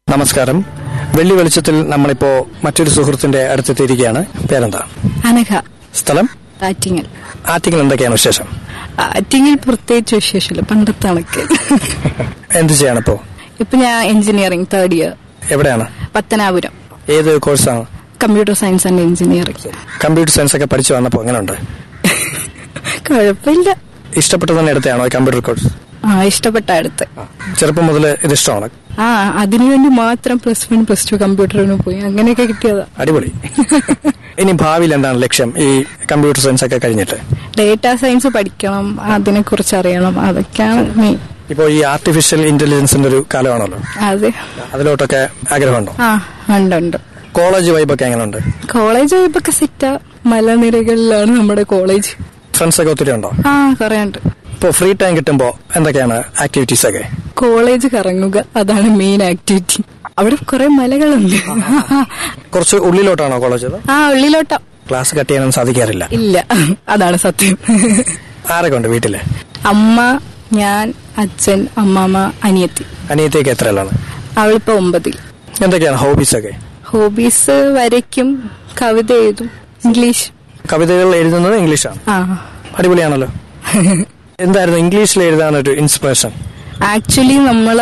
നമസ്കാരം വെള്ളി വെളിച്ചത്തിൽ നമ്മളിപ്പോ മറ്റൊരു സുഹൃത്തിന്റെ അടുത്തെത്തിയിരിക്കുകയാണ് പേരെന്താ അനഘ സ്ഥലം ആറ്റിങ്ങൽ ആറ്റിങ്ങൾ എന്തൊക്കെയാണ് വിശേഷം ആറ്റിങ്ങൽ പ്രത്യേകിച്ച് വിശേഷമില്ല പണ്ടത്തെ കണക്ക് എന്ത് ചെയ്യാണ് ഇപ്പോ ഇപ്പൊ ഞാൻ എഞ്ചിനീയറിംഗ് തേർഡ് ഇയർ എവിടെയാണ് പത്തനാപുരം ഏത് കോഴ്സാണ് computer science and engineering computer science ഒക്കെ പഠിച്ചു വന്നപ്പോ എങ്ങനെയുണ്ട് കുഴപ്പമില്ല ഇഷ്ടപ്പെട്ട് തന്നെ എടുത്തതാണോ ഈ കമ്പ്യൂട്ടർ കോഴ്സ് ആ ഇഷ്ടപ്പെട്ട അടുത്ത് ചെറുപ്പം മുതൽ ഇത് ഇഷ്ടമാണ് ആ അതിനുവേണ്ടി മാത്രം പ്ലസ് വൺ പ്ലസ് ടു കമ്പ്യൂട്ടറിന് പോയി അങ്ങനെയൊക്കെ കിട്ടിയതാ അടിപൊളി ഇനി ഭാവിയിൽ എന്താണ് ലക്ഷ്യം ഈ കമ്പ്യൂട്ടർ സയൻസ് ഒക്കെ കഴിഞ്ഞിട്ട് ഡേറ്റാ സയൻസ് പഠിക്കണം അതിനെ കുറിച്ച് അറിയണം അതൊക്കെയാണ് മെയിൻ ഇപ്പോ ഈ ആർട്ടിഫിഷ്യൽ ഇന്റലിജൻസിന്റെ ഒരു കാലമാണല്ലോ അതെ അതിലോട്ടൊക്കെ ആഗ്രഹമുണ്ടോ ആ ഉണ്ട് ഉണ്ട് കോളേജ് വൈബൊക്കെ എങ്ങനെയുണ്ട് കോളേജ് വൈബൊക്കെ സെറ്റാ മലനിരകളിലാണ് നമ്മുടെ കോളേജ് ഫ്രണ്ട്സ് ഒക്കെ ഒത്തിരി ഉണ്ടോ ആ കുറേ ഉണ്ട് ഇപ്പോൾ ഫ്രീ ടൈം കിട്ടുമ്പോൾ എന്തൊക്കെയാണ് ആക്ടിവിറ്റീസ് ഒക്കെ കോളേജ് കറങ്ങുക അതാണ് മെയിൻ ആക്ടിവിറ്റി അവിടെ കുറെ മലകളുണ്ട് കുറച്ച് ഉള്ളിലോട്ടാണോ കോളേജ് അത് ആ ഉള്ളിലോട്ട ക്ലാസ് കട്ട് ചെയ്യാനൊന്നും സാധിക്കാറില്ല ഇല്ല അതാണ് സത്യം ആരൊക്കെ ഉണ്ട് വീട്ടില് അമ്മ ഞാൻ അച്ഛൻ അമ്മാമ്മ അനിയത്തി അനിയത്തേക്ക് എത്രയിലാണ് അവളിപ്പോ ഒമ്പതിൽ എന്തൊക്കെയാണ് ഹോബീസ് ഒക്കെ ഹോബീസ് വരയ്ക്കും കവിത എഴുതും ഇംഗ്ലീഷ് കവിതകൾ എഴുതുന്നത് ഇംഗ്ലീഷാണ് ആ അടിപൊളിയാണല്ലോ എന്തായിരുന്നു ഇംഗ്ലീഷിൽ എഴുതാൻ ഒരു ഇൻസ്പിറേഷൻ ആക്ച്വലി നമ്മൾ